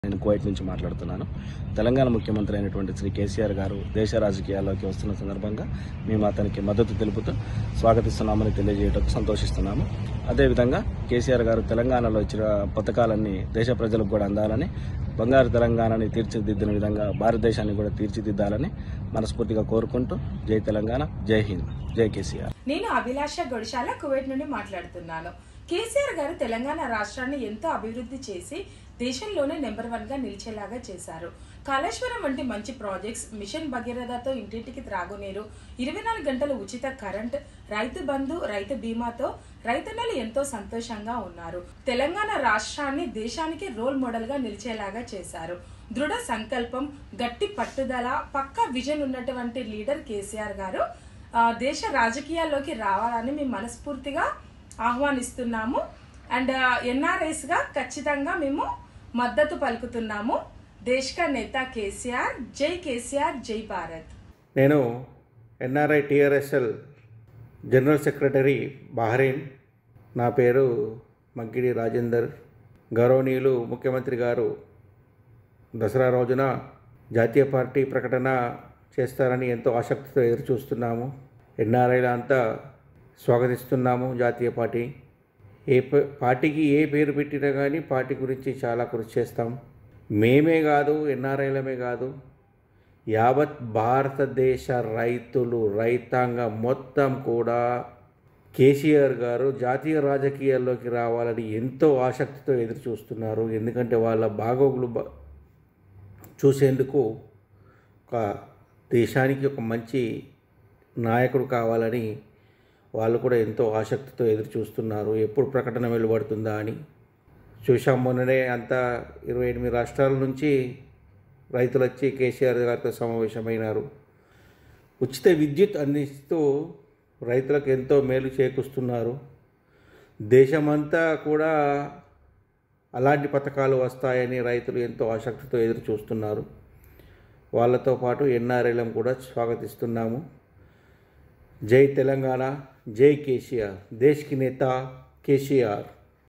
నేను కువైట్ నుంచి మాట్లాడుతున్నాను తెలంగాణ ముఖ్యమంత్రి అయినటువంటి శ్రీ కేసీఆర్ గారు దేశ రాజకీయాల్లోకి వస్తున్న సందర్భంగా మేము అతనికి మద్దతు తెలుపుతూ స్వాగతిస్తున్నామని తెలియజేయటకు సంతోషిస్తున్నాము అదేవిధంగా కేసీఆర్ గారు తెలంగాణలో ఇచ్చిన పథకాలన్నీ దేశ ప్రజలకు కూడా అందాలని బంగారు తెలంగాణని తీర్చిదిద్దిన విధంగా భారతదేశాన్ని కూడా తీర్చిదిద్దాలని మనస్ఫూర్తిగా కోరుకుంటూ జై తెలంగాణ జై హింద్ జై కేసీఆర్ నేను అభిలాష గొడిశాల కువైట్ నుండి మాట్లాడుతున్నాను కేసీఆర్ గారు తెలంగాణ రాష్ట్రాన్ని ఎంతో అభివృద్ధి చేసి దేశంలోనే నెంబర్ వన్ గా నిలిచేలాగా చేశారు కాళేశ్వరం వంటి మంచి ప్రాజెక్ట్స్ మిషన్ భగీరథతో ఇంటింటికి త్రాగునీరు ఇరవై నాలుగు గంటలు ఉచిత కరెంట్ రైతు బంధు రైతు బీమాతో రైతన్నలు ఎంతో సంతోషంగా ఉన్నారు తెలంగాణ రాష్ట్రాన్ని దేశానికి రోల్ మోడల్ గా నిలిచేలాగా చేశారు దృఢ సంకల్పం గట్టి పట్టుదల పక్కా విజన్ ఉన్నటువంటి లీడర్ కేసీఆర్ గారు ఆ, దేశ రాజకీయాల్లోకి రావాలని మేము మనస్ఫూర్తిగా ఆహ్వానిస్తున్నాము అండ్ ఎన్ఆర్ఐస్ గా ఖచ్చితంగా మేము మద్దతు పలుకుతున్నాము దేశ్ కా నేత కేసీఆర్ జై కేసీఆర్ జై భారత్ నేను ఎన్ఆర్ఐ టిఆర్ఎస్ఎల్ జనరల్ సెక్రటరీ బహ్రెయిన్ నా పేరు మగ్గిడి రాజేందర్ గౌరవనీయులు ముఖ్యమంత్రి గారు దసరా రోజున జాతీయ పార్టీ ప్రకటన చేస్తారని ఎంతో ఆసక్తితో ఎదురు చూస్తున్నాము ఎన్ఆర్ఐల అంతా స్వాగతిస్తున్నాము జాతీయ పార్టీ ఏ ప- పార్టీకి ఏ పేరు పెట్టినా కానీ పార్టీ గురించి చాలా కృషి చేస్తాం మేమే కాదు ఎన్ఆర్ఐలమే కాదు యావత్ భారతదేశ రైతులు రైతాంగం మొత్తం కూడా కేసీఆర్ గారు జాతీయ రాజకీయాల్లోకి రావాలని ఎంతో ఆసక్తితో ఎదురు చూస్తున్నారు ఎందుకంటే వాళ్ళ బాగోగులు బ- చూసేందుకు ఒక దేశానికి ఒక మంచి నాయకుడు కావాలని వాళ్ళు కూడా ఎంతో ఆసక్తితో ఎదురు చూస్తున్నారు ఎప్పుడు ప్రకటన వెలువడుతుందా అని చూసాం మొన్ననే అంతా ఇరవై ఎనిమిది రాష్ట్రాల నుంచి రైతులు వచ్చి కేసీఆర్ గారితో సమావేశమైనారు ఉచిత విద్యుత్ అందిస్తూ రైతులకు ఎంతో మేలు చేకూరుస్తున్నారు దేశమంతా కూడా అలాంటి పథకాలు వస్తాయని రైతులు ఎంతో ఆసక్తితో ఎదురు చూస్తున్నారు వాళ్ళతో పాటు ఎన్ఆర్ఎల్ఎం కూడా స్వాగతిస్తున్నాము జై తెలంగాణ జై కేసీఆర్ దేశ్ కి నేత కేసీఆర్